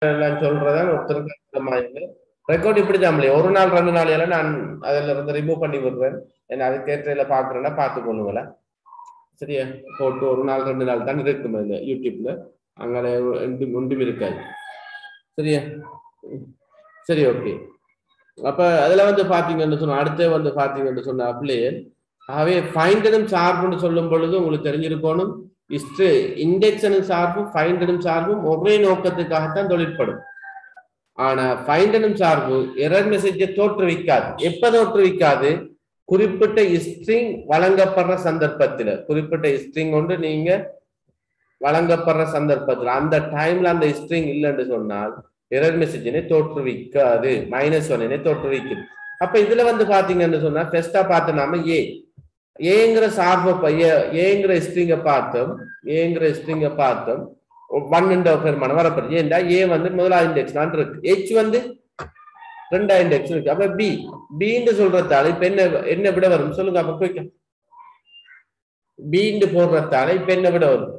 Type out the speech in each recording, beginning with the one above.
எல்லாம் சொல்றதான் ஒருத்தருக்கு ரெக்கார்ட் இப்படி தான் ஒரு நாள் ரெண்டு நாள் எல்லாம் நான் அதுல இருந்து ரிமூவ் பண்ணி விடுறேன் என்ன அதுக்கேற்ற பாக்குறேன்னா பார்த்து கொள்ளுங்களேன் சரியா போட்டு ஒரு நாள் ரெண்டு நாள் தான் இருக்கும் அதுல யூடியூப்ல அங்கே ஒன்றும் ஒன்றும் இருக்காது சரியா சரி ஓகே அப்ப அதுல வந்து பாத்தீங்கன்னு சொன்னா அடுத்து வந்து பாத்தீங்கன்னு சொன்ன அப்படியே ஆகவே ஃபைண்டனும் சார்புன்னு சொல்லும் பொழுது உங்களுக்கு தெரிஞ்சிருக்கணும் இஸ்ட் இண்டெக்ஷனும் சார்பும் ஃபைண்டனும் சார்பும் ஒரே நோக்கத்துக்காகத்தான் தொழிற்படும் ஆனா ஃபைண்டனும் சார்பு எரர் மெசேஜை தோற்றுவிக்காது எப்ப தோற்றுவிக்காது குறிப்பிட்ட ஸ்ட்ரிங் வழங்கப்படுற சந்தர்ப்பத்துல குறிப்பிட்ட ஸ்ட்ரிங் ஒன்று நீங்க வழங்கப்படுற சந்தர்ப்பத்துல அந்த டைம்ல அந்த ஸ்ட்ரிங் இல்லைன்னு சொன்னால் எரர் மெசேஜினை தோற்றுவிக்காது மைனஸ் ஒன்னை தோற்றுவிக்குது அப்ப இதுல வந்து பாத்தீங்கன்னு சொன்னா டெஸ்டா பார்த்து நாம ஏ ஏங்கிற சார்பை ஏங்கிற ஸ்ட்ரிங்கை பார்த்தோம் ஏங்கிற ஸ்ட்ரிங்கை பார்த்தோம் ஒன்னுன்ற பெருமானம் வரப்படுது ஏன்டா ஏ வந்து முதலாவது இண்டெக்ஸ் தான் இருக்கு ஹெச் வந்து ரெண்டாவது இண்டெக்ஸ் இருக்கு அப்ப பி பின்னு சொல்றதால இப்ப என்ன என்ன விட வரும் சொல்லுங்க அப்ப குயிக்க பின்னு போடுறதால இப்ப என்ன விட வரும்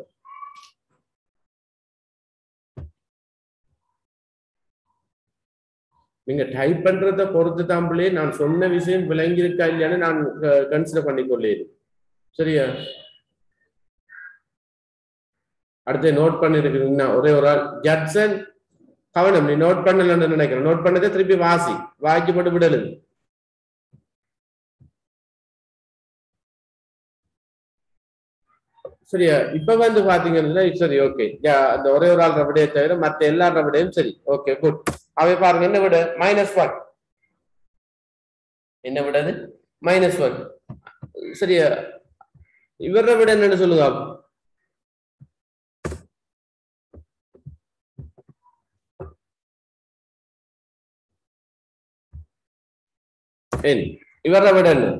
நீங்க டைப் பண்றத பொறுத்து தாம்பிளே நான் சொன்ன விஷயம் விளங்கி இருக்கா இல்லையான்னு நான் கன்சிடர் பண்ணிக்கொள்ளேன் சரியா அடுத்து நோட் பண்ணிருக்கீங்கன்னா ஒரே ஒரு ஆள் ஜட்சன் கவனம் நீ நோட் பண்ணலன்னு நினைக்கிறேன் நோட் பண்ணதே திருப்பி வாசி வாக்கி மட்டும் விடலுது சரியா இப்ப வந்து பாத்தீங்கன்னா சரி ஓகே அந்த ஒரே ஒரு ஆள் ரபடியை தவிர மத்த எல்லா ரபடியும் சரி ஓகே குட் அவை பாருங்க என்ன விட மைனஸ் ஒன் என்ன விடாது மைனஸ் ஒன் சரியா இவரை விட என்னன்னு சொல்லுங்க இவரை விட என்ன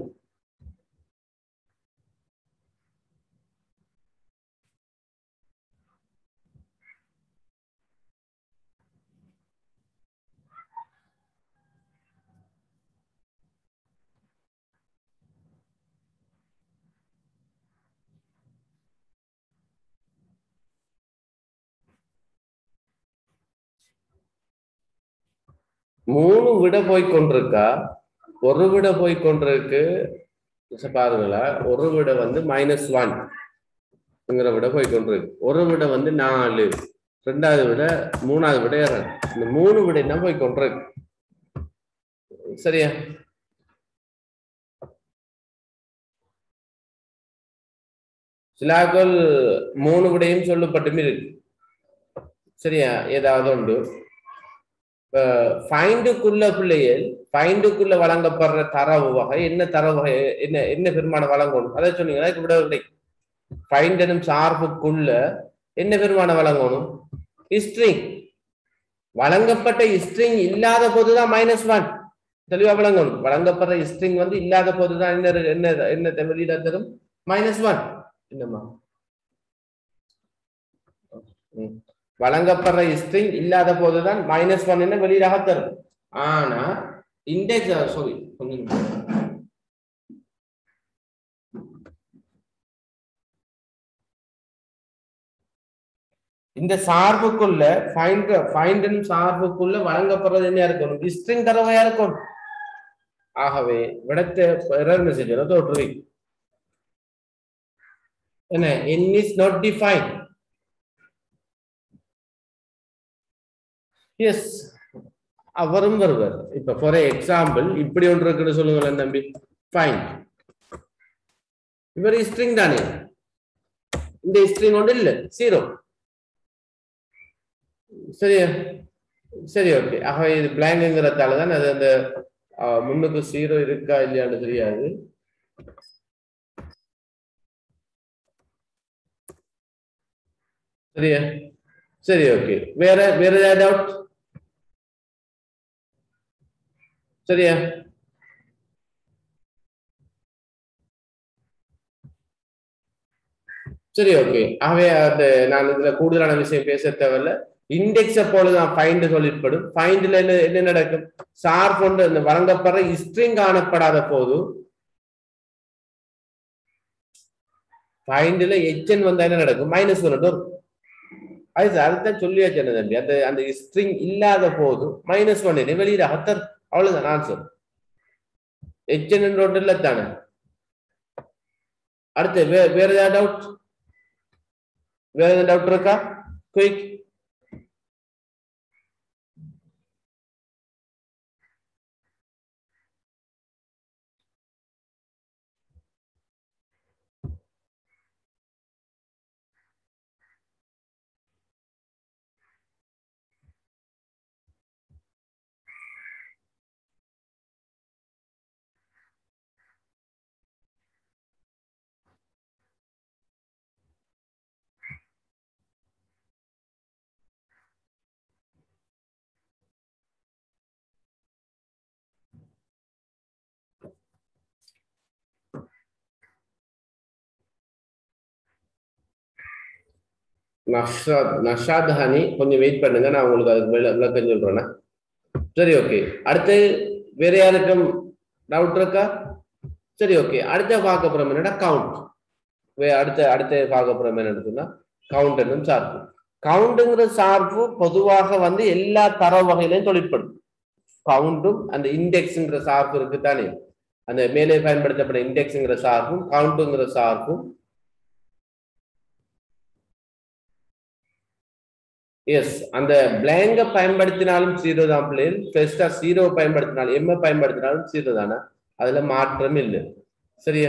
மூணு விட போய் கொண்டிருக்கா ஒரு விட போய் கொண்டிருக்கு பாருங்களா ஒரு விட வந்து மைனஸ் ஒன்ங்கிற விட போய் கொண்டிருக்கு ஒரு விட வந்து நாலு ரெண்டாவது விட மூணாவது விட இந்த மூணு விட என்ன போய் கொண்டிருக்கு சரியா சிலாக்கள் மூணு விடையும் சொல்லப்பட்டுமே இருக்கு சரியா ஏதாவது உண்டு ஃபைண்டுக்குள்ள பிள்ளைகள் ஃபைண்டுக்குள்ள வழங்கப்படுற தரவு வகை என்ன தரவு வகை என்ன என்ன பெருமானம் வழங்கணும் அதை சொன்னீங்கன்னா விட விடை ஃபைண்ட் எனும் சார்புக்குள்ள என்ன பெருமானம் வழங்கணும் ஸ்ட்ரிங் வழங்கப்பட்ட ஸ்ட்ரிங் இல்லாத போதுதான் மைனஸ் ஒன் தெளிவா வழங்கணும் வழங்கப்படுற ஸ்ட்ரிங் வந்து இல்லாத போதுதான் என்ன என்ன என்ன வெளியிட தரும் மைனஸ் ஒன் என்னம்மா வழங்கப்படுற ஸ்ட்ரிங் இல்லாத போதுதான் மைனஸ் ஒன் என்ன வெளியீடாக தரும் ஆனா இண்டெக்ஸ் சாரி கொஞ்சம் இந்த சார்புக்குள்ள ஃபைண்ட் ஃபைண்ட் சார்புக்குள்ள வழங்கப்படுறது என்ன இருக்கணும் ஸ்ட்ரிங் தரவையா இருக்கணும் ஆகவே விடத்த எரர் மெசேஜ் தோற்றுவி என்ன N is not defined அவரும் வருவார் இப்ப ஃபார் எக்ஸாம்பிள் இப்படி ஒன்று இருக்குன்னு சொல்லுங்களேன் தம்பி ஃபைன் இவர் ஸ்ட்ரிங் தானே இந்த ஸ்ட்ரிங் ஒன்று இல்ல ஜீரோ சரியா சரி ஓகே ஆக இது பிளாங்க்ங்கிறதால தான் அது அந்த முன்னுக்கு ஜீரோ இருக்கா இல்லையான்னு தெரியாது சரியா சரி ஓகே வேற வேற ஏதாவது டவுட் சரியா சரி ஓகே ஆகவே அந்த நான் இதுல கூடுதலான விஷயம் பேச தேவையில்ல இண்டெக்ஸ போலதான் ஃபைண்ட் சொல்லிப்படும் ஃபைண்ட்ல என்ன என்ன நடக்கும் சார் கொண்டு அந்த வழங்கப்படுற ஸ்ட்ரிங் காணப்படாத போது ஃபைண்ட்ல எச்என் வந்தா என்ன நடக்கும் மைனஸ் ஒன் வரும் அது அதுதான் சொல்லியாச்சு என்ன தம்பி அந்த அந்த ஸ்ட்ரிங் இல்லாத போது மைனஸ் ஒன் வெளியில அத்தர் அவ்வளவுதான் ஆன்சர் எச்என் ஒன்று இல்லை தானே அடுத்து வே வேற ஏதாவது டவுட் வேற ஏதாவது டவுட் இருக்கா குயிக் நஷாத் நஷாத் ஹனி கொஞ்சம் வெயிட் பண்ணுங்க நான் உங்களுக்கு அதுக்கு விள- விளக்கம் சொல்றேன்னா சரி ஓகே அடுத்து வேற யாருக்கும் டவுட் இருக்கா சரி ஓகே அடுத்த பார்க்க போறோம் என்னன்னா கவுண்ட் வே அடுத்த அடுத்த பார்க்க போறோம் என்ன எடுத்துன்னா கவுண்ட் என்னும் சார்பு கவுண்டுங்கிற சார்பு பொதுவாக வந்து எல்லா தரவு வகையிலையும் தொழிற்படும் கவுண்டும் அந்த இண்டெக்ஸ்ங்கிற சார்பு இருக்கு தானே அந்த மேலே பயன்படுத்தப்பட்ட இண்டெக்ஸ்ங்கிற சார்பும் கவுண்டுங்கிற சார்பும் எஸ் அந்த பிளாங்க பயன்படுத்தினாலும் ஜீரோ தான் பிள்ளைகள் ஃபர்ஸ்டா ஜீரோ பயன்படுத்தினாலும் எம்ம பயன்படுத்தினாலும் ஜீரோ தானே அதுல மாற்றம் இல்லை சரியா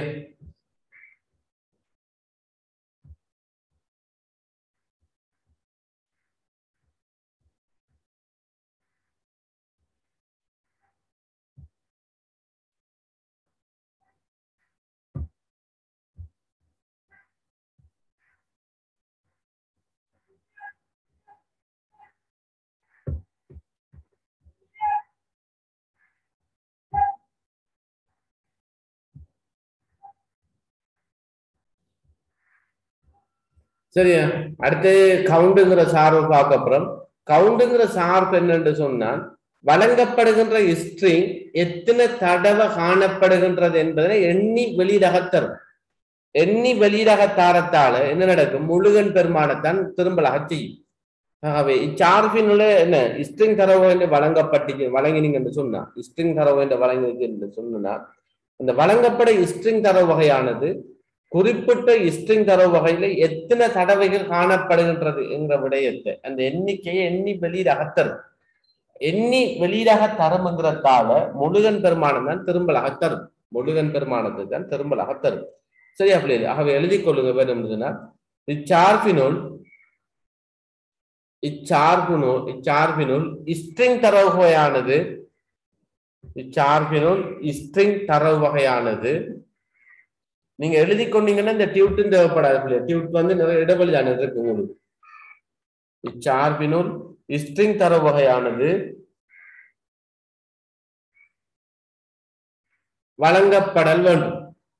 சரியா அடுத்து கவுண்டுங்கிற சார்பு பார்க்க அப்புறம் கவுண்டுங்கிற சார்பு என்னன்னு சொன்னால் வழங்கப்படுகின்ற ஸ்ட்ரிங் எத்தனை தடவை காணப்படுகின்றது என்பதை எண்ணி வெளியிடக தரும் எண்ணி வெளியிடக தாரத்தால என்ன நடக்கும் முழுகன் பெருமானத்தான் திரும்பலாக செய்யும் ஆகவே இச்சார்பினுள்ள என்ன ஸ்ட்ரிங் தரவு என்று வழங்கப்பட்டு வழங்கினீங்க என்று சொன்னா ஸ்ட்ரிங் தரவு என்று வழங்கினீங்க என்று சொன்னா அந்த வழங்கப்பட ஸ்ட்ரிங் தரவு வகையானது குறிப்பிட்ட ஸ்ட்ரிங் தரவு வகையில எத்தனை தடவைகள் காணப்படுகின்றது என்ற விடயத்தை அந்த எண்ணிக்கையை எண்ணி வெளியீடாக தரும் எண்ணி வெளியீடாக தரும்ங்கிறதால முழுகன் பெருமானம் தான் திரும்பலாக தரும் முழுகன் பெருமானத்தை தான் திரும்பலாக தரும் சரியா பிள்ளைகள் ஆகவே எழுதிக் கொள்ளுங்க வேணும்னா இச்சார்பினுள் இச்சார்பினுள் இச்சார்பினுள் ஸ்ட்ரிங் தரவு வகையானது இச்சார்பினுள் ஸ்ட்ரிங் தரவு வகையானது நீங்க எழுதி கொண்டீங்கன்னா இந்த டியூட்டும் தேவைப்படாது பிள்ளை டியூட் வந்து நிறைய இடைவெளி தானே இருக்கு உங்களுக்கு இச்சார்பினுள் ஸ்ட்ரிங் தரவு வகையானது வழங்கப்படல் வேண்டும்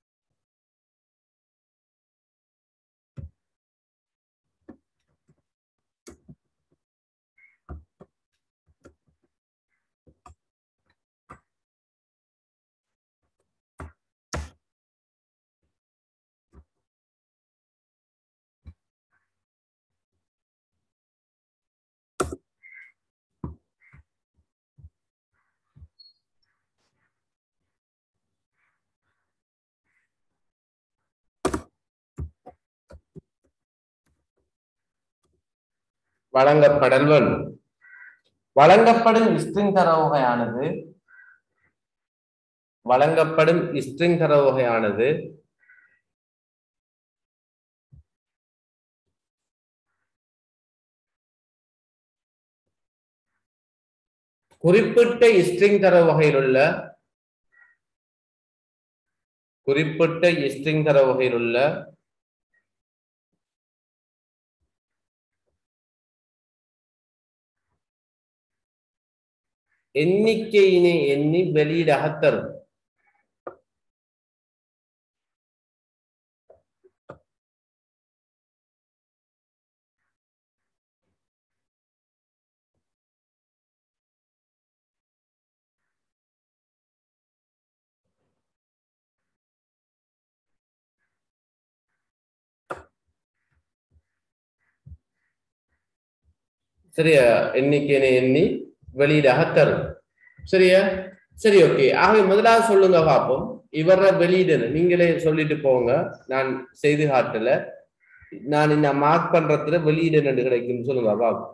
வழங்கப்படல் வேண்டும் வழங்கப்படும் ஸ்ட்ரிங் தரவு வகையானது வழங்கப்படும் ஸ்ட்ரிங் தரவு வகையானது குறிப்பிட்ட ஸ்ட்ரிங் தரவு வகையில் உள்ள குறிப்பிட்ட ஸ்ட்ரிங் தரவு வகையில் உள்ள எண்ணிக்கையினை எண்ணி வெளியீடாக தரும் சரியா எண்ணிக்கையை எண்ணி வெளியீடாக தரும் சரியா சரி ஓகே ஆகவே முதலாவது சொல்லுங்க பார்ப்போம் இவர வெளியீடு நீங்களே சொல்லிட்டு போங்க நான் செய்து காட்டல நான் இந்த மார்க் பண்றதுல வெளியீடு என்ன கிடைக்கும் சொல்லுங்க பாப்போம்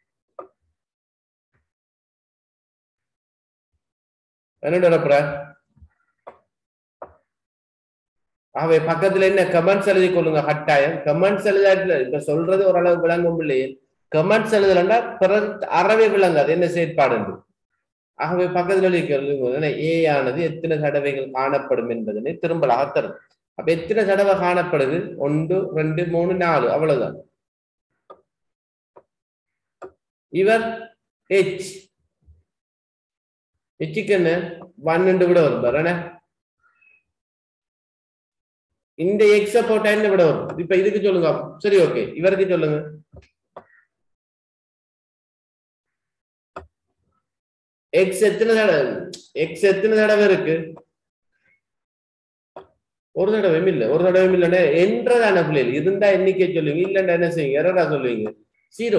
என்ன நடப்புற ஆகவே பக்கத்துல என்ன கமெண்ட்ஸ் எழுதி கொள்ளுங்க கட்டாயம் கமெண்ட்ஸ் எழுதாட்டுல இப்ப சொல்றது ஓரளவு விளங்கும் இல்லையே கமெண்ட்ஸ் எழுதலன்னா பிறகு அறவே விளங்காது என்ன செயற்பாடு என்று ஆகவே பக்கத்துல எழுதி ஏ ஆனது எத்தனை தடவைகள் காணப்படும் என்பதனை திரும்பலாக தரும் அப்ப எத்தனை தடவை காணப்படுது ஒன்று ரெண்டு மூணு நாலு அவ்வளவுதான் இவர் எச் எச்சுக்கு என்ன ஒன்னு விட வரும் பாரு இந்த எக்ஸ போட்டா என்ன விட வரும் இப்ப இதுக்கு சொல்லுங்க சரி ஓகே இவருக்கு சொல்லுங்க எக்ஸ் எத்தனை தடவை எக்ஸ் எத்தனை தடவை இருக்கு ஒரு தடவையும் இல்ல ஒரு தடவையும் இல்லைன்னா என்றதான பிள்ளைகள் இருந்தா எண்ணிக்கை சொல்லுவீங்க இல்லைன்னா என்ன செய்வீங்க எரரா சொல்லுவீங்க ஜீரோ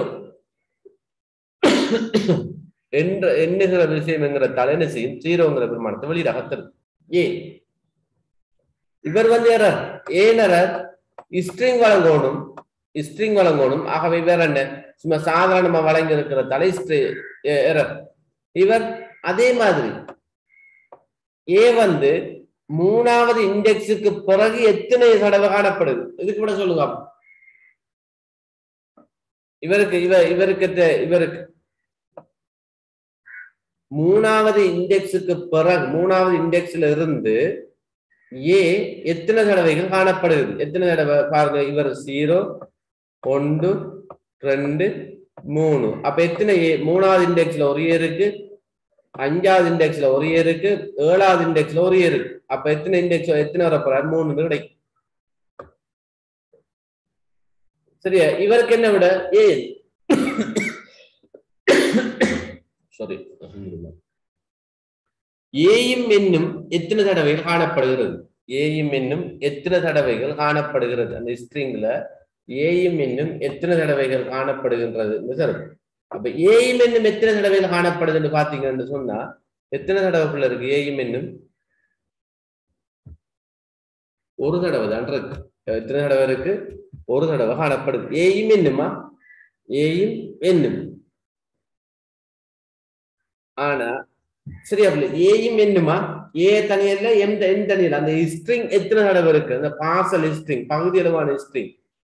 என்ற எண்ணுகிற விஷயம்ங்கிறதால என்ன செய்யும் ஜீரோங்கிற பெருமானத்தை வெளியிட அகத்தரும் ஏ இவர் வந்து எரர் ஏன் எரர் ஸ்ட்ரிங் வழங்கணும் ஸ்ட்ரிங் வழங்கணும் ஆகவே வேற என்ன சும்மா சாதாரணமா வழங்கி இருக்கிறதால எரர் இவர் அதே மாதிரி ஏ வந்து மூணாவது இண்டெக்ஸுக்கு பிறகு எத்தனை தடவை காணப்படுது இதுக்கு கூட சொல்லுங்க இவருக்கு இவ இவருக்கு இவருக்கு மூணாவது இண்டெக்ஸுக்கு பிறகு மூணாவது இண்டெக்ஸ்ல இருந்து ஏ எத்தனை தடவைகள் காணப்படுது எத்தனை தடவை பாருங்க இவர் ஜீரோ ஒன்று ரெண்டு மூணு அப்ப எத்தனை ஏ மூணாவது இண்டெக்ஸ்ல ஒரு ஏ இருக்கு அஞ்சாவது இண்டெக்ஸ்ல ஒரு ஏ இருக்கு ஏழாவது இண்டெக்ஸ்ல ஒரு ஏ இருக்கு அப்ப எத்தனை இண்டெக்ஸ் எத்தனை வரப்போறாரு மூணு கிடைக்கும் சரியா இவருக்கு என்ன விட ஏ சாரி ஏயும் என்னும் எத்தனை தடவைகள் காணப்படுகிறது ஏயும் என்னும் எத்தனை தடவைகள் காணப்படுகிறது அந்த ஸ்ட்ரிங்ல ஏயும் என்னும் எத்தனை தடவைகள் காணப்படுகின்றது சார் அப்ப ஏயும் என்னும் எத்தனை தடவைகள் காணப்படுதுன்னு பாத்தீங்கன்னு சொன்னா எத்தனை தடவைக்குள்ள இருக்கு ஏயும் என்னும் ஒரு தடவை தான் இருக்கு எத்தனை தடவை இருக்கு ஒரு தடவை காணப்படுது ஏயும் என்னுமா ஏயும் என்னும் ஆனா சரியா பிள்ளை ஏயும் என்னுமா ஏ தனியல்ல எம் என் தனியல் அந்த ஸ்ட்ரிங் எத்தனை தடவை இருக்கு அந்த பார்சல் ஸ்ட்ரிங் பகுதி அளவான ஸ்ட்ரிங்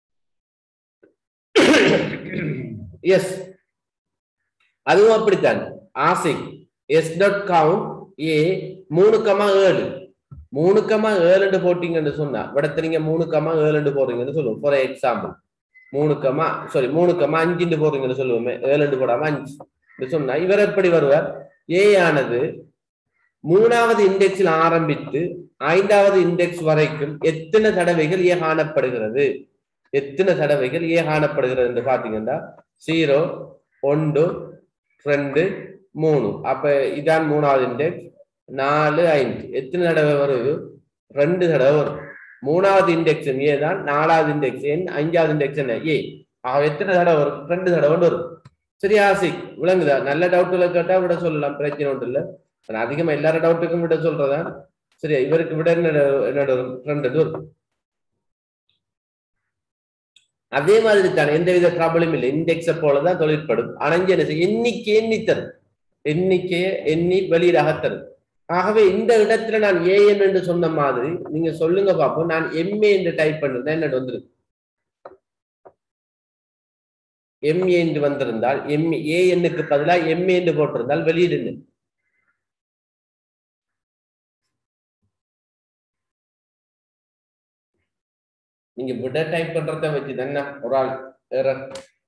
எஸ் அதுவும் அப்படித்தான் ஆசை எஸ் டாட் கவுண்ட் ஏ மூணு கமா ஏழு மூணு கமா ஏழுண்டு போட்டீங்கன்னு சொன்னா விடத்த நீங்க மூணு கமா ஏழுண்டு போடுறீங்கன்னு சொல்லுவோம் ஃபார் எக்ஸாம்பிள் மூணு கமா சாரி மூணு கமா அஞ்சுண்டு போடுறீங்கன்னு சொல்லுவோமே ஏழுண்டு போடாம அஞ்சு சொன்னா இவர் எப்படி வருவார் ஏ ஆனது மூணாவது இண்டெக்ஸில் ஆரம்பித்து ஐந்தாவது இண்டெக்ஸ் வரைக்கும் எத்தனை தடவைகள் ஏ காணப்படுகிறது எத்தனை தடவைகள் ஏ காணப்படுகிறது என்று பாத்தீங்கன்னா ஜீரோ ஒன்று ரெண்டு மூணு அப்ப இதான் மூணாவது இண்டெக்ஸ் நாலு ஐந்து எத்தனை தடவை வருது ரெண்டு தடவை வரும் மூணாவது இண்டெக்ஸ் ஏ தான் நாலாவது இண்டெக்ஸ் என் அஞ்சாவது இண்டெக்ஸ் என்ன ஏ ஆக எத்தனை தடவை வரும் ரெண்டு தடவை வரும் சரி ஆசிக் விளங்குதா நல்ல டவுட்ல கேட்டா விட சொல்லலாம் பிரச்சனை ஒன்றும் இல்ல ஆனா அதிகமா எல்லார டவுட்டுக்கும் விட சொல்றதா சரியா இவருக்கு விட என்ன என்ன வரும் ரெண்டு வரும் அதே மாதிரி தானே எந்த வித ப்ராப்ளம் இல்லை இண்டெக்ஸ போலதான் தொழிற்படும் ஆனா இங்க என்ன செய்யும் எண்ணிக்கை எண்ணி தரும் எண்ணிக்கையை எண்ணி வெளியீடாக தரும் ஆகவே இந்த இடத்துல நான் ஏஎன் என்று சொன்ன மாதிரி நீங்க சொல்லுங்க பாப்போம் நான் எம்ஏ என்று டைப் பண்ணிருந்தேன் என்ன வந்துருக்கு எம்ஏ என்று வந்திருந்தால் எம் ஏஎன்னுக்கு பதிலாக எம்ஏ என்று போட்டிருந்தால் வெளியிடுங்க நீங்க விட டைப் பண்றத வச்சு தானே ஒரு ஆள் எரர்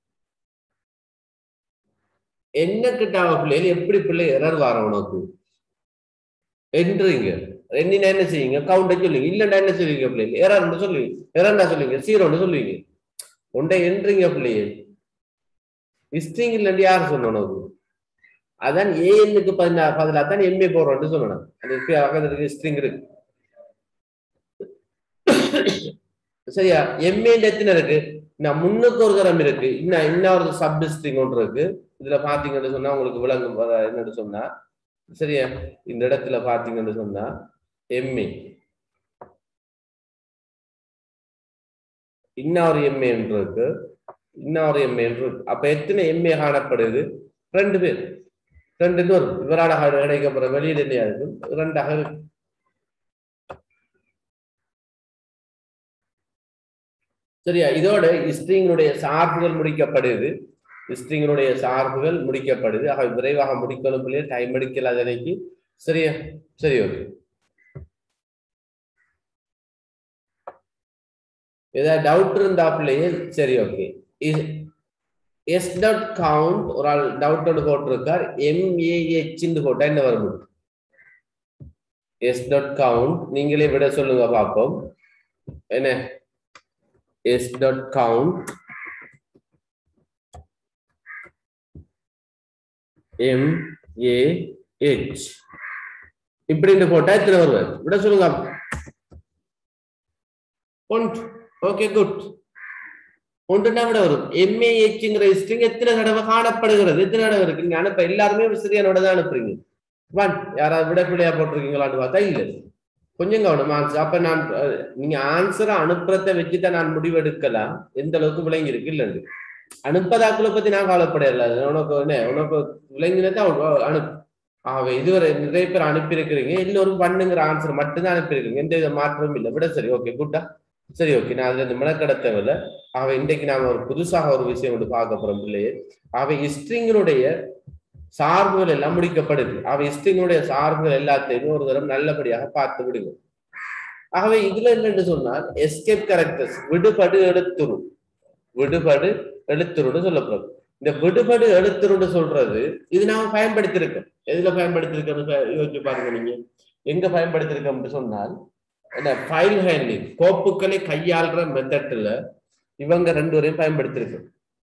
என்ன கிட்டாவ பிள்ளைகள் எப்படி பிள்ளை எரர் வர உனக்கு என்றீங்க ரெண்டினா என்ன செய்வீங்க கவுண்ட சொல்லுவீங்க இல்லைன்னா என்ன சொல்லுவீங்க பிள்ளைகள் எரர்னு சொல்லுவீங்க எரர்னா சொல்லுவீங்க சீரோன்னு சொல்லுவீங்க உண்டை என்றீங்க பிள்ளைகள் ஸ்ட்ரிங் இல்லைன்னு யார் சொன்ன உனக்கு அதான் ஏஎன்னுக்கு பதினா பதிலாக தான் எம்ஏ போடுறோம்னு சொல்லணும் அது பக்கத்துல ஸ்ட்ரிங் இருக்கு சரியா எம்ஏ எத்தனை இருக்கு இன்னும் முன்னுக்கு ஒரு தரம் இருக்கு இன்னும் இன்னொரு சப் ஸ்ட்ரிங் ஒன்று இருக்கு இதுல பாத்தீங்கன்னு சொன்னா உங்களுக்கு விளங்கும் அஹ் என்னன்னு சொன்னா சரியா இந்த இடத்துல பாத்தீங்கன்னு சொன்னா எம்ஏ இன்னொரு எம்ஏ என்று இருக்கு இன்னொரு எம்ஏ என்று இருக்கு அப்ப எத்தனை எம்ஏ காணப்படுது ரெண்டு பேர் ரெண்டு வரும் இவரால் கிடைக்கப்படுற வெளியில இல்லையா இருக்கு ரெண்டாக இருக்கு சரியா இதோட ஸ்ட்ரிங்கினுடைய சார்புகள் முடிக்கப்படுது ஸ்ட்ரிங்கினுடைய சார்புகள் முடிக்கப்படுது ஆக விரைவாக முடிக்கணும் பிள்ளைய டைம் எடுக்கல அதனைக்கு சரியா சரி ஓகே ஏதாவது டவுட் இருந்தா பிள்ளையே சரி ஓகே எஸ் டாட் கவுண்ட் ஒரு ஆள் டவுட்டோடு போட்டிருக்கார் எம்ஏஹெச்ன்னு போட்டா என்ன வரும் எஸ் டாட் கவுண்ட் நீங்களே விட சொல்லுங்க பார்ப்போம் என்ன S dot count M A H இப்படின்னு போட்டா எத்தனை வருவார் விட சொல்லுங்க ஒன்று ஓகே குட் ஒன்றுனா விட வரும் எம்ஏஹெச்ங்கிற ஸ்ட்ரிங் எத்தனை தடவை காணப்படுகிறது எத்தனை தடவை இருக்கு நீங்க அனுப்ப எல்லாருமே சிறியனோட தான் அனுப்புறீங்க ஒன் யாராவது விட பிள்ளையா போட்டிருக்கீங்களான்னு பார்த்தா இல்ல கொஞ்சம் கவனம் ஆன்சர் அப்ப நான் அஹ், நீங்க ஆன்சரை அனுப்புறத வச்சுதான் நான் முடிவெடுக்கலாம் எந்த அளவுக்கு விளங்கி இருக்கு இல்லைன்னு அனுப்பதாக்களை பத்தி நான் கவலைப்படையல உனக்கு என்ன உனக்கு விளங்கினதான் அனுப்பு ஆகவே இதுவரை நிறைய பேர் அனுப்பியிருக்கிறீங்க எல்லோரும் பண்ணுங்கிற ஆன்சர் மட்டும்தான் அனுப்பியிருக்கீங்க எந்த வித மாற்றமும் இல்லை விட சரி ஓகே குட்டா சரி ஓகே நான் அதுல இருந்து மெனக்கட தேவையில்ல ஆகவே இன்றைக்கு நாம ஒரு புதுசாக ஒரு விஷயம் வந்து பார்க்க போறோம் பிள்ளையே ஆகவே ஸ்ட்ரிங்கினுடைய சார்புகள் எல்லாம் முடிக்கப்படுது ஆகவே ஸ்ட்ரிங்கினுடைய சார்புகள் எல்லாத்தையுமே ஒரு தரம் நல்லபடியாக பார்த்து விடுங்க ஆகவே இதுல என்னன்னு சொன்னால் எஸ்கேப் கேரக்டர்ஸ் விடுபடு எழுத்துரு விடுபடு எழுத்துருன்னு சொல்லப்படுது இந்த விடுபடு எழுத்துருன்னு சொல்றது இது நாம பயன்படுத்தியிருக்கோம் எதுல பயன்படுத்தியிருக்கோம்னு யோசிச்சு பாருங்க நீங்க எங்க பயன்படுத்தியிருக்கோம்னு சொன்னால் என்ன ஃபைல் ஹேண்ட்லிங் கோப்புகளை கையாளுற மெத்தட்ல இவங்க ரெண்டு வரையும் பயன்படுத்தியிருக்கு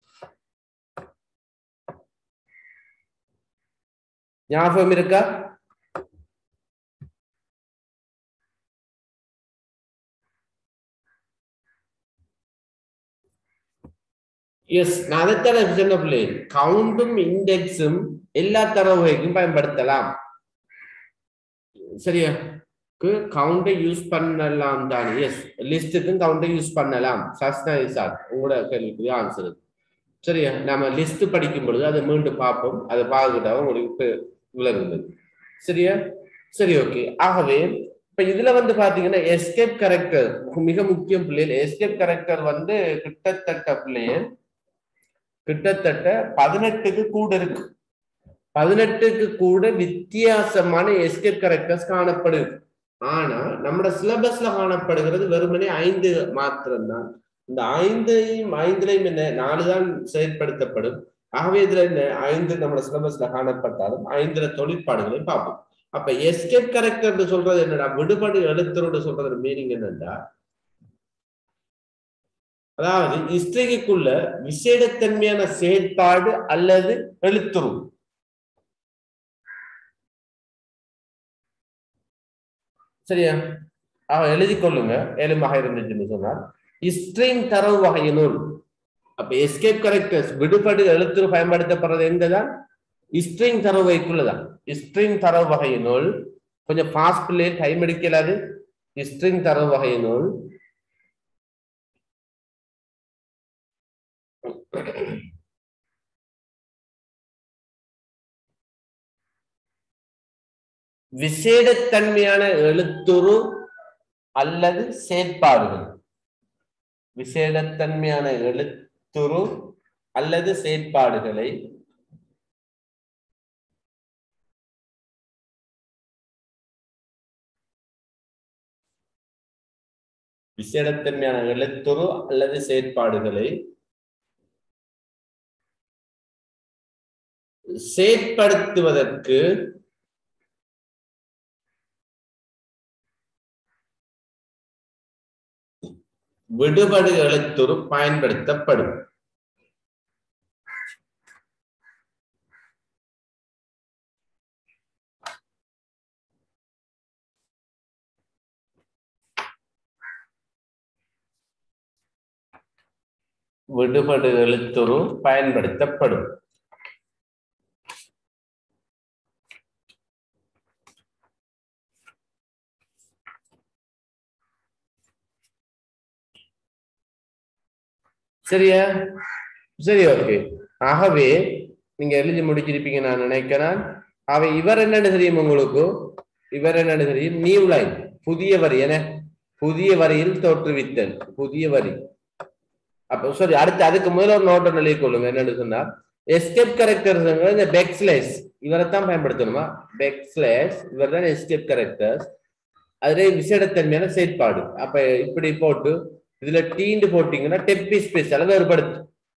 ஞாபகம் இருக்கா எஸ் நான் அதைத்தான் சொன்ன பிள்ளை கவுண்டும் இண்டெக்ஸும் எல்லா தரவுகைக்கும் பயன்படுத்தலாம் சரியா கவுண்டை யூஸ் பண்ணலாம் தானே எஸ் லிஸ்ட்டுக்கும் கவுண்டை யூஸ் பண்ணலாம் சஸ்னா இசாத் உங்களோட கேள்விக்குரிய ஆன்சர் சரியா நம்ம லிஸ்ட் படிக்கும் பொழுது அதை மீண்டும் பார்ப்போம் அதை பார்த்துட்டா உங்களுக்கு விளங்குது சரியா சரி ஓகே ஆகவே இப்ப இதுல வந்து பாத்தீங்கன்னா எஸ்கேப் கரெக்டர் மிக முக்கியம் பிள்ளைகள் எஸ்கேப் கரெக்டர் வந்து கிட்டத்தட்ட பிள்ளைகள் கிட்டத்தட்ட பதினெட்டுக்கு கூட இருக்கு பதினெட்டுக்கு கூட வித்தியாசமான எஸ்கேப் கரெக்டர்ஸ் காணப்படுது ஆனா நம்ம சிலபஸ்ல காணப்படுகிறது வெறுமனே ஐந்து மாத்திரம்தான் இந்த ஐந்தையும் ஐந்துலையும் என்ன நாலு தான் செயற்படுத்தப்படும் ஆகவே இதுல என்ன ஐந்து நம்ம சிலபஸ்ல காணப்பட்டாலும் ஐந்துல தொழிற்பாடுகளையும் பார்ப்போம் அப்ப எஸ்கேப் கரெக்டர் சொல்றது என்னடா விடுபடு எழுத்துருன்னு சொல்றது மீனிங் என்னன்னா அதாவது இஸ்திரிக்குள்ள விசேடத்தன்மையான செயற்பாடு அல்லது எழுத்துரு சரியா ஆக எழுதி கொள்ளுங்க ஏழுமாக இருந்துச்சுன்னு சொன்னால் ஸ்ட்ரிங் தரவு வகையினுள் அப்ப எஸ்கேப் கரெக்டர்ஸ் விடுபடு எழுத்துரு பயன்படுத்தப்படுறது எங்கதான் ஸ்ட்ரிங் தரவு வகைக்குள்ளதான் ஸ்ட்ரிங் தரவு வகையினுள் கொஞ்சம் ஃபாஸ்ட் பிள்ளை டைம் எடுக்கலாது ஸ்ட்ரிங் தரவு வகையினுள் விசேடத்தன்மையான எழுத்துரு அல்லது செயற்பாடுகள் விசேடத்தன்மையான எழுத்துரு அல்லது செயற்பாடுகளை விசேடத்தன்மையான எழுத்துரு அல்லது செயற்பாடுகளை செயற்படுத்துவதற்கு விடுபடு எழுத்துரு பயன்படுத்தப்படும் விடுபடு எழுத்துரு பயன்படுத்தப்படும் சரியா சரி ஓகே ஆகவே நீங்க எழுதி முடிச்சிருப்பீங்க நான் நினைக்கிறேன் அவை இவர் என்னன்னு தெரியும் உங்களுக்கு இவர் என்னன்னு தெரியும் நியூ லைன் புதிய வரி என புதிய வரியில் தோற்றுவித்தல் புதிய வரி அப்ப சாரி அடுத்து அதுக்கு முதல்ல ஒரு நோட்டை எழுதி கொள்ளுங்க என்னன்னு சொன்னா எஸ்கேப் கரெக்டர்ஸ் இந்த பெக்ஸ்லேஸ் இவரை தான் பயன்படுத்தணுமா பெக்ஸ்லேஸ் இவர் தான் எஸ்கேப் கரெக்டர்ஸ் அதுல விசேடத்தன்மையான செயற்பாடு அப்ப இப்படி போட்டு இதுல டீண்டு போட்டீங்கன்னா டெப்பி ஸ்பேஸ் அளவு வேறுபடுத்து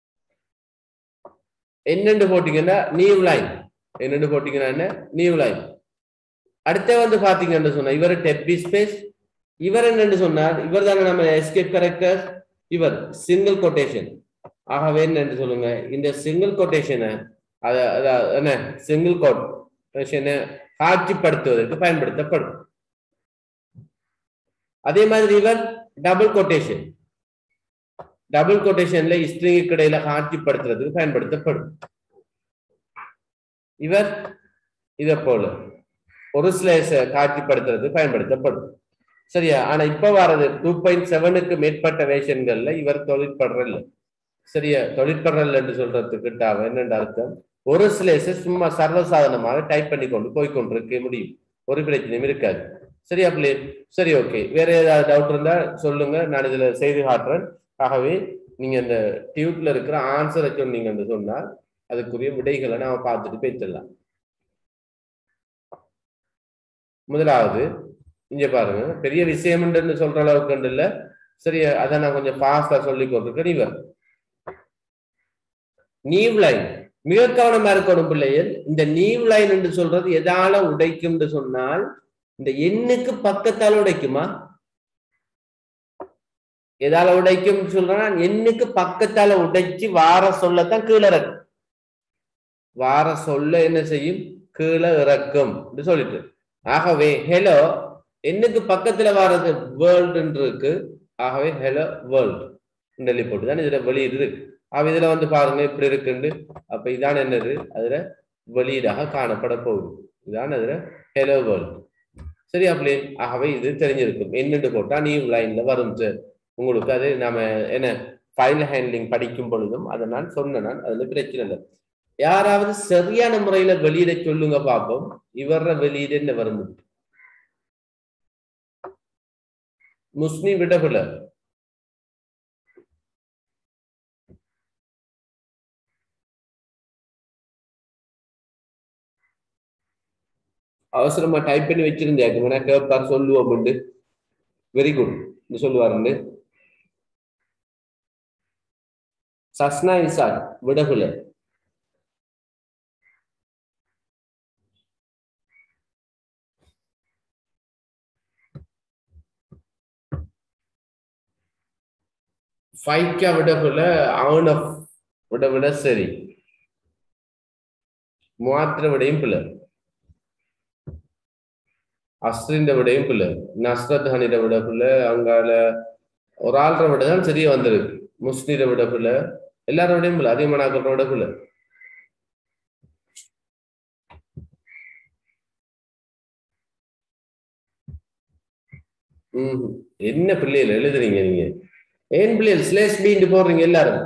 என்னென்று போட்டீங்கன்னா நியூ லைன் என்னென்னு போட்டீங்கன்னா என்ன நியூ லைன் அடுத்த வந்து பாத்தீங்கன்னு சொன்னா இவர் டெப்பி ஸ்பேஸ் இவர் என்னன்னு சொன்னார் இவர் தானே நம்ம எஸ்கேப் கரெக்டர் இவர் சிங்கிள் கொட்டேஷன் ஆகவே என்னன்னு சொல்லுங்க இந்த சிங்கிள் கொட்டேஷனை அத அத- என்ன சிங்கிள் கொட்டேஷனை காட்சிப்படுத்துவதற்கு பயன்படுத்தப்படும் அதே மாதிரி இவர் டபுள் கொட்டேஷன் டபுள் கொட்டேஷன்ல ஸ்ட்ரிங்க்கு இடையில காட்சிப்படுத்துறதுக்கு பயன்படுத்தப்படும் இவர் இத போல ஒரு ஸ்லேஸ காட்சிப்படுத்துறதுக்கு பயன்படுத்தப்படும் சரியா ஆனா இப்ப வர்றது டூ பாயிண்ட் செவனுக்கு மேற்பட்ட வேஷன்கள்ல இவர் தொழிற்படுறல் சரியா தொழிற்படுறல் என்று சொல்றதுக்கு டாவ என்னென்ற அர்த்தம் ஒரு ஸ்லேஸ சும்மா சர்வசாதாரணமாக டைப் பண்ணி கொண்டு போய் கொண்டிருக்க முடியும் ஒரு பிரச்சனையும் இருக்காது சரியா பிள்ளை சரி ஓகே வேற ஏதாவது டவுட் இருந்தா சொல்லுங்க நான் இதுல செய்து காட்டுறேன் ஆகவே நீங்க இந்த டியூட்ல இருக்கிற ஆன்சரை சொன்னீங்கன்னு சொன்னா அதுக்குரிய விடைகளை நாம பார்த்துட்டு பேசிடலாம் முதலாவது இங்க பாருங்க பெரிய விஷயம்ன்றன்னு சொல்ற அளவுக்கு இல்ல சரி அதை நான் கொஞ்சம் ஃபாஸ்டா சொல்லி கொடுத்துருக்கேன் இவர் நீவ் லைன் மிக கவனமா இருக்கணும் பிள்ளைகள் இந்த நீவ் லைன் என்று சொல்றது எதால உடைக்கும் சொன்னால் இந்த எண்ணுக்கு பக்கத்தால உடைக்குமா எதால உடைக்கும் சொல்றேன்னா எண்ணுக்கு பக்கத்தால உடைச்சு வார சொல்லத்தான் கீழே இறக்கும் வார சொல்ல என்ன செய்யும் கீழே இறக்கும் அப்படின்னு சொல்லிட்டு ஆகவே ஹலோ எண்ணுக்கு பக்கத்துல வாரது வேர்ல்டு இருக்கு ஆகவே ஹலோ வேர்ல்டு டெல்லி போட்டு தான் இதுல வெளியீடு இருக்கு ஆக இதுல வந்து பாருங்க இப்படி இருக்குண்டு அப்ப இதான் என்னது அதுல வெளியீடாக காணப்பட போகுது இதான் அதுல ஹலோ வேர்ல்டு சரி அப்படி ஆகவே இது தெரிஞ்சிருக்கும் என்னென்று போட்டா நீ லைன்ல வரும் சார் உங்களுக்கு அது நாம என்ன ஃபைல் ஹேண்ட்லிங் படிக்கும் பொழுதும் அதை நான் சொன்னேன் நான் அதுல பிரச்சனை இல்லை யாராவது சரியான முறையில வெளியிட சொல்லுங்க பாப்போம் இவர வெளியீடு என்ன வரும் முஸ்லிம் விடவில்லை அவசரமா டைப் பண்ணி வச்சிருந்தேன் வேணா கேட்பார் சொல்லுவோம் வெரி குட் சொல்லுவாருண்டு சஸ்னா இசாட் விடகுல ஃபைக்கா விடகுல அவன விட விட சரி மாத்திர விடையும் பிள்ளை அஸ்ரின்ற விடையும் பிள்ளை நஸ்ரத் ஹனிட விட பிள்ளை அங்கால ஒரு ஆள்ற விட தான் சரியா வந்திருக்கு முஸ்லிட விட பிள்ளை எல்லாரோட விடையும் பிள்ளை அதிகமான விட பிள்ளை ம் என்ன பிள்ளைகள் எழுதுறீங்க நீங்க ஏன் பிள்ளைகள் ஸ்லேஸ் பீண்டு போடுறீங்க எல்லாரும்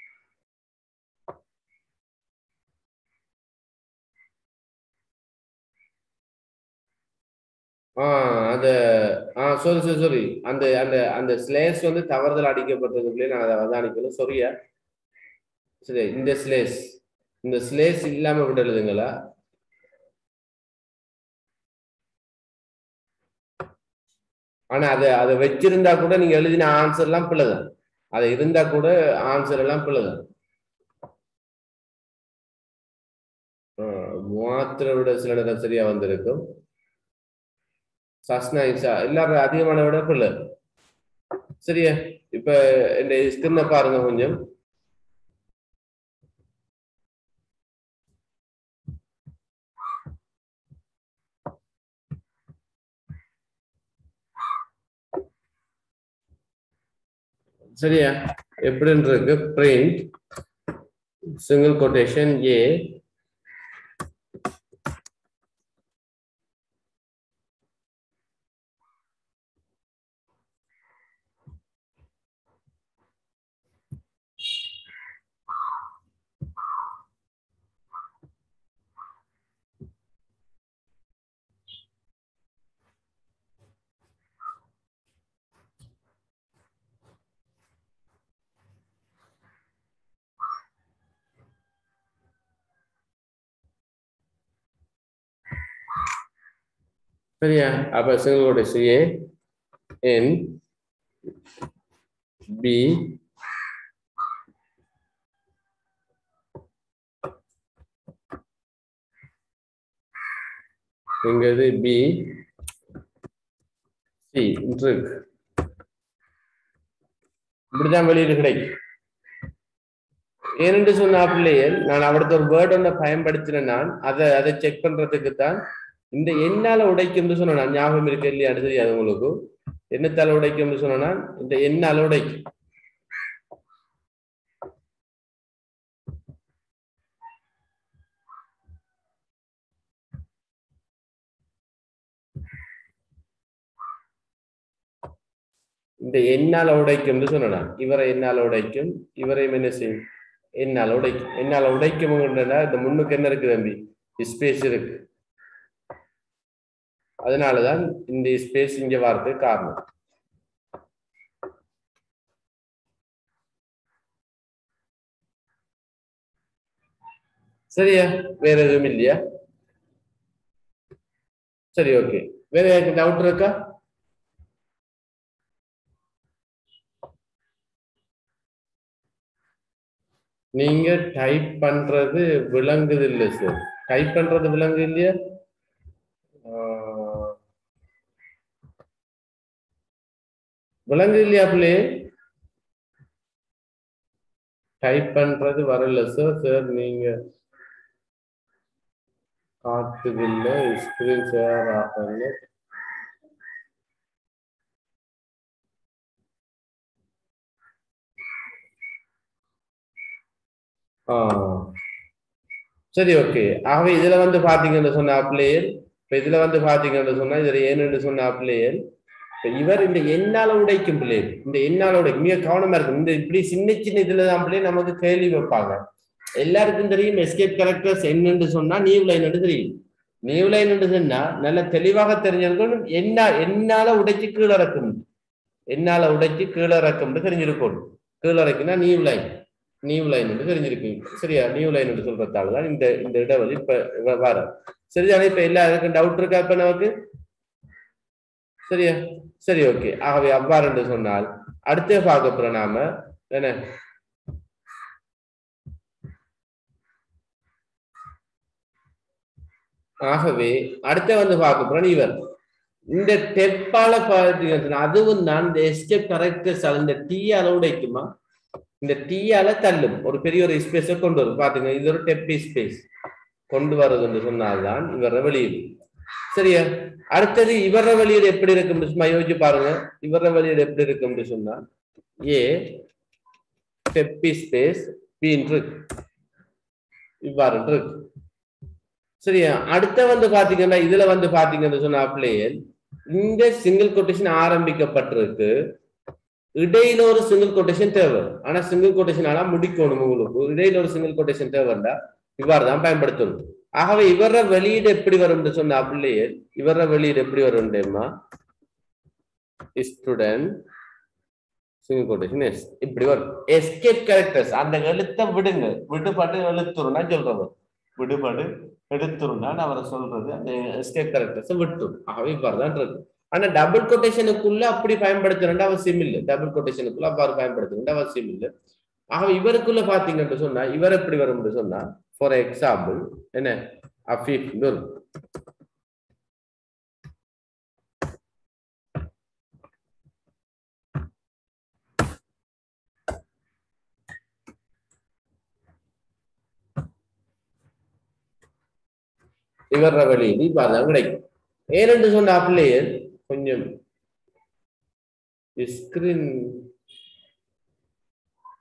ஆ அந்த ஆ சாரி சாரி சாரி அந்த அந்த அந்த ஸ்லேஸ் வந்து தவறுதல் அடிக்கப்பட்டதுக்குள்ளே நான் அதை அவதானிக்கணும் சொரியா சரி இந்த ஸ்லேஸ் இந்த ஸ்லேஸ் இல்லாம விட்டு எழுதுங்களா ஆனா அதை அதை வச்சிருந்தா கூட நீங்க எழுதின ஆன்சர் எல்லாம் பிள்ளைதான் அது இருந்தா கூட ஆன்சர் எல்லாம் பிள்ளைதான் மாத்திர விட சில நேரம் சரியா வந்திருக்கும் சஸ்னா இசா எல்லாரும் அதிகமான விட பிள்ளை சரியா இப்ப இந்த ஸ்கிரீனை பாருங்க கொஞ்சம் சரியா எப்படின்னு இருக்கு பிரிண்ட் சிங்கிள் கொட்டேஷன் ஏ சரியா அப்ப single quotation A N B எங்கது பி சி இருக்கு இப்படிதான் வெளியீடு கிடைக்கும் ஏனென்று சொன்ன பிள்ளைகள் நான் அவடத்த ஒரு வேர்ட் ஒன்றை பயன்படுத்தினேன் நான் அதை அதை செக் பண்றதுக்கு தான் இந்த எண்ணால உடைக்கும்னு சொன்ன நான் ஞாபகம் இருக்கு இல்லையான்னு தெரியாது உங்களுக்கு என்னத்தால உடைக்கும்னு சொன்னா இந்த எண்ணால உடைக்கும் இந்த எண்ணால உடைக்கும்னு சொன்னா இவரை எண்ணால உடைக்கும் இவரையும் என்ன செய்யும் எண்ணால உடைக்கும் எண்ணால உடைக்கும் இந்த முன்னுக்கு என்ன இருக்கு தம்பி ஸ்பேஸ் இருக்கு அதனாலதான் இந்த ஸ்பேஸ் இங்க வரது காரணம் சரியா வேற எதுவும் இல்லையா சரி ஓகே வேற யாருக்கு டவுட் இருக்கா நீங்க டைப் பண்றது விளங்குது இல்ல சார் டைப் பண்றது விளங்கு இல்லையா ஆஹ் விளங்கு இல்லையா பிள்ளை டைப் பண்றது வரல சார் சார் நீங்க காட்டுதில்லை ஸ்கிரீன் ஷேர் ஆகல ஆ சரி ஓகே ஆகவே இதுல வந்து பாத்தீங்கன்னு சொன்ன பிளேயர் இப்ப இதுல வந்து பாத்தீங்கன்னு சொன்னா இதுல ஏன்னு சொன்ன பிளேயர் இவர் இந்த எண்ணால உடைக்கும் பிள்ளையர் இந்த எண்ணால உடைக்கும் மிக கவனமா இருக்கும் இந்த இப்படி சின்ன சின்ன இதுலதான் பிள்ளையர் நமக்கு கேள்வி வைப்பாங்க எல்லாருக்கும் தெரியும் எஸ்கேப் கேரக்டர்ஸ் என்னன்னு சொன்னா நியூ லைன் தெரியும் நியூ லைன் சொன்னா நல்ல தெளிவாக தெரிஞ்சிருக்கணும் என்ன என்னால உடைச்சு கீழே இறக்கும் என்னால உடைச்சு கீழே இறக்கும்னு தெரிஞ்சிருக்கணும் கீழே இறக்குன்னா நியூ லைன் நியூ லைன் என்று தெரிஞ்சிருக்கு சரியா நியூ லைன் என்று சொல்றதால தான் இந்த இந்த இடைவெளி இப்ப வர சரிதானே இப்ப எல்லாருக்கும் டவுட் இருக்கா இப்ப நமக்கு சரியா சரி ஓகே ஆகவே அவ்வாறு என்று சொன்னால் அடுத்து பார்க்க போறோம் நாம என்ன ஆகவே அடுத்த வந்து பார்க்க போறோம் இவர் இந்த டெப்பால பார்த்தீங்கன்னா அதுவும் தான் இந்த எஸ்கேப் கரெக்டர்ஸ் இந்த டீயால உடைக்குமா இந்த டீயால தள்ளும் ஒரு பெரிய ஒரு ஸ்பேஸை கொண்டு வரும் பாத்துங்க இது ஒரு டெப்பி ஸ்பேஸ் கொண்டு வர்றது என்று சொன்னால்தான் இவர வெளியீடு சரியா அடுத்தது இவர வெளியீடு எப்படி இருக்கும் சும்மா யோசிச்சு பாருங்க இவர வெளியீடு எப்படி இருக்கும் சொன்னா ஏ டெப்பி ஸ்பேஸ் பின் இருக்கு இவ்வாறு இருக்கு சரியா அடுத்த வந்து பாத்தீங்கன்னா இதுல வந்து பாத்தீங்கன்னு சொன்னா பிளேயர் இந்த சிங்கிள் கொட்டேஷன் ஆரம்பிக்கப்பட்டிருக்கு இடையில ஒரு சிங்கிள் கொட்டேஷன் தேவை ஆனா சிங்கிள் கொட்டேஷன் ஆனா முடிக்கணும் உங்களுக்கு இடையில ஒரு சிங்கிள் கொட்டேஷன் தேவைண்டா இவ்வாறு தான் பயன்படுத்தணும் ஆகவே இவர வெளியீடு எப்படி வரும்னு சொன்ன பிள்ளையே இவர வெளியீடு எப்படி வரும்மா ஸ்டூடெண்ட் சிங்கிள் கொட்டேஷன் எஸ் இப்படி வரும் எஸ்கேப் கேரக்டர்ஸ் அந்த எழுத்தை விடுங்க விடுபாடு எழுத்துருன்னா சொல்றவர் விடுபாடு எடுத்துருன்னா அவரை சொல்றது அந்த எஸ்கேப் கேரக்டர்ஸ் விட்டுரும் ஆகவே இவ்வாறு தான் இருக்கு ஆனா டபுள் கொட்டேஷனுக்குள்ள அப்படி பயன்படுத்தணும்னு அவசியம் இல்லை டபுள் கொட்டேஷனுக்குள்ள அவ்வாறு பயன்படுத்தணும் அவசியம் இல்லை ஆக இவருக்குள்ள பாத்தீங்கன்னு சொன்னா இவர் எப்படி வரும்னு சொன்னா ஃபார் எக்ஸாம்பிள் என்ன அஃபீஃப் வரும் இவர வெளியீடு இப்ப அதான் கிடைக்கும் ஏனென்று சொன்ன பிள்ளையர் கொஞ்சம் ஸ்கிரீன்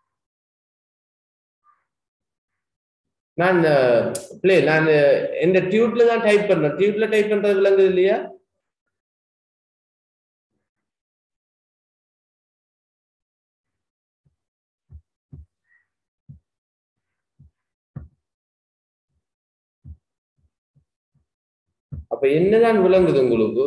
நான் பிளே நான் இந்த டியூட்ல தான் டைப் பண்றேன் டியூட்ல டைப் பண்றது விளங்குது இல்லையா அப்ப என்னதான் விளங்குது உங்களுக்கு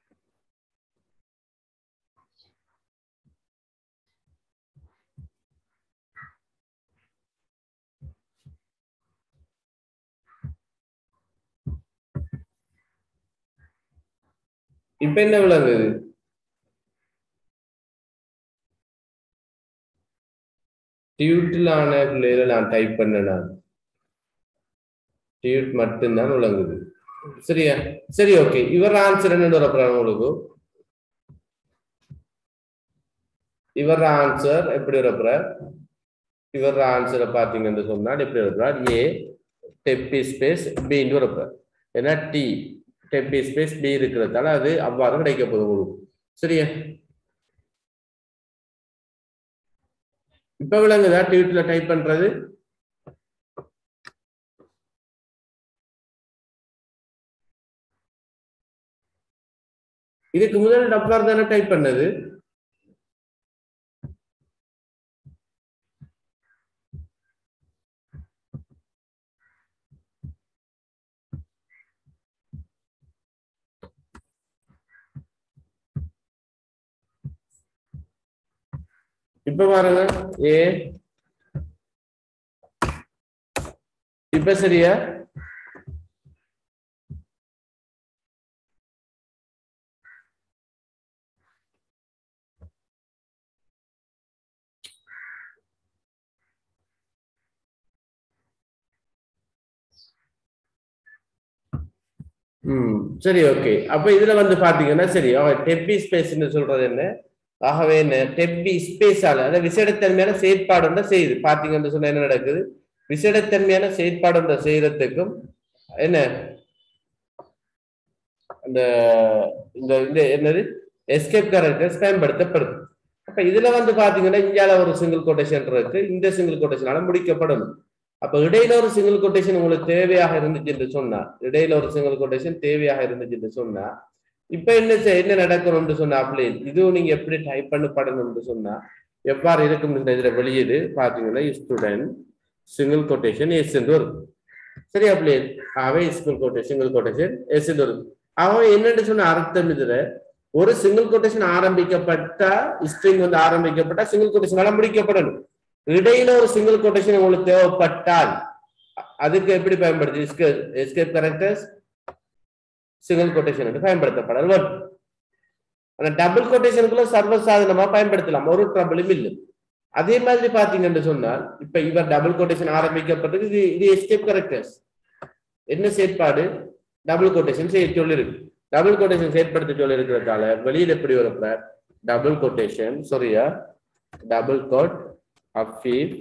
இப்ப என்ன விளங்குது டியூட்டிலான பிள்ளைகளை நான் டைப் பண்ண நான் டியூட் மட்டும்தான் விளங்குது சரியா சரி ஓகே இவர் ஆன்சர் என்ன வரப்போறாங்க உங்களுக்கு இவர் ஆன்சர் எப்படி வரப்போற இவர் ஆன்சரை பாத்தீங்கன்னு சொன்னால் எப்படி வரப்போறார் ஏ டெப்பி ஸ்பேஸ் பின்னு வரப்போறார் ஏன்னா டி டெப்பி ஸ்பேஸ் பி இருக்கிறதால அது அவ்வாறு கிடைக்க போகுது உங்களுக்கு சரியா இப்ப விளங்குதா டியூட்ல டைப் பண்றது இதுக்கு முதல் டப்ளர் தானே டைப் பண்ணது இப்ப பாருங்க ஏ இப்ப சரியா ம் சரி ஓகே அப்ப இதுல வந்து பாத்தீங்கன்னா சரி டெப்பி ஸ்பேஸ்ன்னு சொல்றது என்ன ஆகவே என்ன டெப்பி ஸ்பேஸால அதாவது விசேடத்தன்மையான செயற்பாடு ஒன்றை செய்யுது பாத்தீங்கன்னு சொன்னா என்ன நடக்குது விசேடத்தன்மையான செயற்பாடு ஒன்றை செய்யறதுக்கும் என்ன அந்த இந்த இந்த என்னது எஸ்கேப் கேரக்டர்ஸ் பயன்படுத்தப்படுது அப்ப இதுல வந்து பாத்தீங்கன்னா இந்தியால ஒரு சிங்கிள் கொட்டேஷன் இருக்கு இந்த சிங்கிள் கொட்டேஷனால முடிக்கப்படணும் அப்ப இடையில ஒரு சிங்கிள் கொட்டேஷன் உங்களுக்கு தேவையாக இருந்துச்சு என்று சொன்னா இடையில ஒரு சிங்கிள் கொட்டேஷன் தேவையாக இருந்துச்சு என்று சொன்னா இப்ப என்ன செய்- என்ன நடக்கணும்னு சொன்னா அப்படி இதுவும் நீங்க எப்படி டைப் பண்ண படணும்னு சொன்னா எவ்வாறு இருக்கும் இந்த இதுல வெளியீடு பாத்தீங்கன்னா ஸ்டூடெண்ட் சிங்கிள் கொட்டேஷன் எஸ் என்று வரும் சரி அப்படி ஆகவே single quotation single quotation S என்று வரும் ஆகவே என்னன்னு சொன்ன அர்த்தம் இதுல ஒரு சிங்கிள் கொட்டேஷன் ஆரம்பிக்கப்பட்டா ஸ்ட்ரிங் வந்து ஆரம்பிக்கப்பட்டா சிங்கிள் கொட்டேஷனால முடிக்கப்படணும் இடையில ஒரு சிங்கிள் கொட்டேஷன் உங்களுக்கு தேவைப்பட்டால் அ- அதுக்கு எப்படி பயன்படுது எஸ்கேப் கரெக்டர்ஸ் சிங்கிள் கொட்டேஷன் என்று பயன்படுத்தப்படல் வரும் ஆனா டபுள் கொட்டேஷனுக்குள்ள சர்வசாதாரணமா பயன்படுத்தலாம் ஒரு ட்ரபிளும் இல்லை அதே மாதிரி பாத்தீங்கன்னு சொன்னால் இப்ப இவர் டபுள் கொட்டேஷன் ஆரம்பிக்கப்பட்டது இது இது எஸ்கேப் கரெக்டர்ஸ் என்ன செயற்பாடு டபுள் கொட்டேஷன் செய்ய சொல்லிருக்கு டபுள் கொட்டேஷன் செயற்படுத்த சொல்லி இருக்கிறதால வெளியில எப்படி வரப்ப டபுள் கொட்டேஷன் சரியா டபுள் கோட் அஃபீப்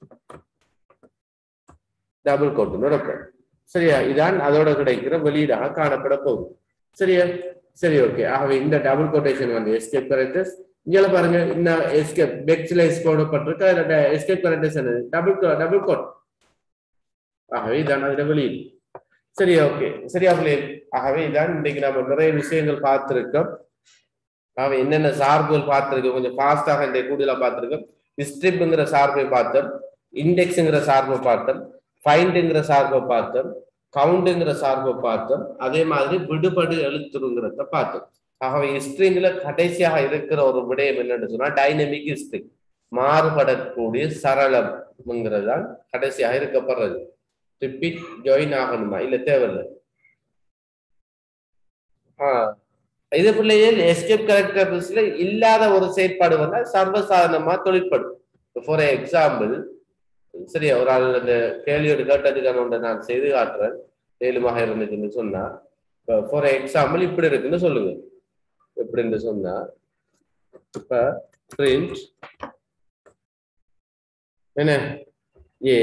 டபுள் கோட்னு வரப்ப சரியா இதான் அதோட கிடைக்கிற வெளியீடாக காணப்பட போகுது சரியா சரி ஓகே ஆகவே இந்த டபுள் கொட்டேஷன் வந்து எஸ்கேப் கரெக்டர்ஸ் இங்க பாருங்க இந்த எஸ்கேப் பெக்ஸ்ல போடப்பட்டிருக்க எஸ்கேப் கரெக்டர்ஸ் என்னது டபுள் டபுள் கோட் ஆகவே இதான் அதுல வெளியீடு சரி ஓகே சரியா பிள்ளைகள் ஆகவே இதான் இன்னைக்கு நம்ம நிறைய விஷயங்கள் பார்த்திருக்கோம் ஆகவே என்னென்ன சார்புகள் பார்த்திருக்கோம் கொஞ்சம் ஃபாஸ்டாக இந்த கூடுதலா பார்த்திருக்கோம் ஸ்ட்ரிப்ங்கிற சார்பை பார்த்தோம் இண்டெக்ஸுங்கிற சார்பை பார்த்தோம் ஃபைண்டுங்கிற சார்பை பார்த்தோம் கவுண்டுங்கிற சார்பை பார்த்தோம் அதே மாதிரி விடுபடு எழுத்துருங்கிறத பார்த்தோம் ஆகவே ஸ்ட்ரிங்ல கடைசியாக இருக்கிற ஒரு விடயம் என்னன்னு சொன்னா டைனமிக் ஸ்ட்ரிங் மாறுபடக்கூடிய சரளம்ங்கிறது தான் கடைசியாக இருக்கப்படுறது ரிப்பீட் ஜாயின் ஆகணுமா இல்ல தேவையில்லை ஆஹ் இது பிள்ளைகள் எஸ்கேப் கரெக்டர்ஸ்ல இல்லாத ஒரு செயற்பாடு வந்தா சர்வசாதாரணமா தொழிற்படும் ஃபார் எக்ஸாம்பிள் சரி ஒரு ஆள் அந்த கேள்வியோடு கேட்டதுக்கான ஒன்றை நான் செய்து காட்டுறேன் மேலுமாக இருந்துச்சுன்னு சொன்னா ஃபார் எக்ஸாம்பிள் இப்படி இருக்குன்னு சொல்லுங்க எப்படின்னு சொன்னா இப்ப பிரிண்ட் என்ன ஏ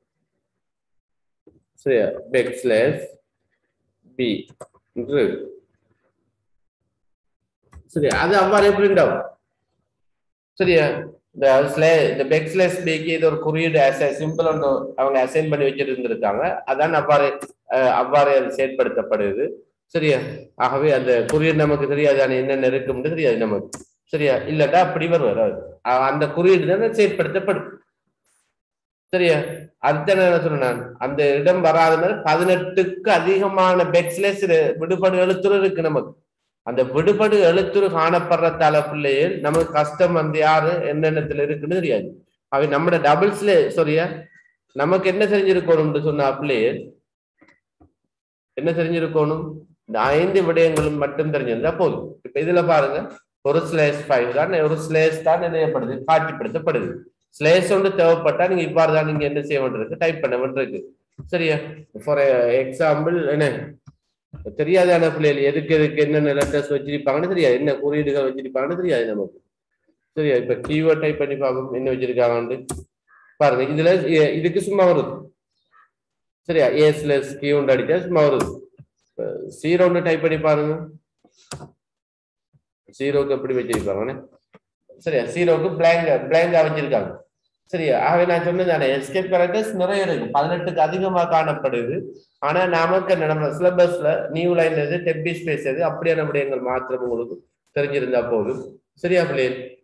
சரியா பேக்ஸ்லாஷ் பி என்று சரி அது அவ்வாறு பிரிண்ட் ஆகும் சரியா இந்த ஸ்லே இந்த பெக்ஸ்லெஸ் பிக்கு இது ஒரு குறியீடு சிம்பிள் ஒன்று அவங்க அசைன் பண்ணி வச்சுட்டு இருந்திருக்காங்க அதான் அவ்வாறு அஹ், அவ்வாறு அது செயற்படுத்தப்படுது சரியா ஆகவே அந்த குறியீடு நமக்கு தெரியாது ஆனா என்னென்ன இருக்கும்னு தெரியாது நமக்கு சரியா இல்லட்டா அப்படி வருவார் அஹ், அந்த குறியீடு தானே செயற்படுத்தப்படும் சரியா அதுதான் என்ன சொன்னேன் நான் அந்த இடம் வராத மாதிரி பதினெட்டுக்கு அதிகமான பெக்ஸ்லெஸ் விடுபடு எழுத்துரு இருக்கு நமக்கு அந்த விடுபடு எழுத்துரு காணப்படுற தலைப்புலயே நமக்கு கஷ்டம் வந்து யாரு என்னென்னத்துல இருக்குன்னு தெரியாது அவை நம்மட டபுள்ஸ்ல சரியா நமக்கு என்ன தெரிஞ்சிருக்கணும்னு சொன்ன அப்படியே என்ன தெரிஞ்சிருக்கணும் இந்த ஐந்து விடயங்களும் மட்டும் தெரிஞ்சிருந்தா போதும் இப்ப இதுல பாருங்க ஒரு ஸ்லேஸ் ஃபைவ் தான் ஒரு ஸ்லேஸ் தான் நினையப்படுது காட்சிப்படுத்தப்படுது ஸ்லேஸ் ஒன்று தேவைப்பட்டா நீங்க இவ்வாறு தான் நீங்க என்ன செய்ய வேண்டியிருக்கு டைப் பண்ண வேண்டியிருக்கு சரியா ஃபார் எக்ஸாம்பிள் என்ன தெரியாதான பிள்ளைகள் எதுக்கு எதுக்கு என்னென்ன லெட்டர்ஸ் வச்சிருப்பாங்கன்னு தெரியாது என்ன குறியீடுகள் வச்சிருப்பாங்கன்னு தெரியாது நமக்கு சரியா இப்ப கீவேர்ட் டைப் பண்ணி பார்ப்போம் என்ன வச்சிருக்காங்கன்னு பாருங்க இதுல இ- இதுக்கு சும்மா வருது சரியா ஏஸ்லெஸ் கீவுண்ட் அடிச்சா சும்மா வருது ஜீரோன்னு டைப் பண்ணி பாருங்க ஜீரோக்கு எப்படி வச்சிருப்பாங்கன்னு சரியா ஜீரோக்கு பிளாங்க பிளாங்கா வச்சிருக்காங்க சரியா ஆகவே நான் சொன்னதானே எஸ்கேப் கரெக்டர்ஸ் நிறைய இருக்கு பதினெட்டுக்கு அதிகமா காணப்படுது ஆனா நமக்கு என்ன, நம்ம சிலபஸ்ல நியூ லைன் எது டெப்பி ஸ்பேஸ் எது அப்படியான விடயங்கள் மாத்திரம் உங்களுக்கு தெரிஞ்சிருந்தா போதும் சரியா பிள்ளைகள்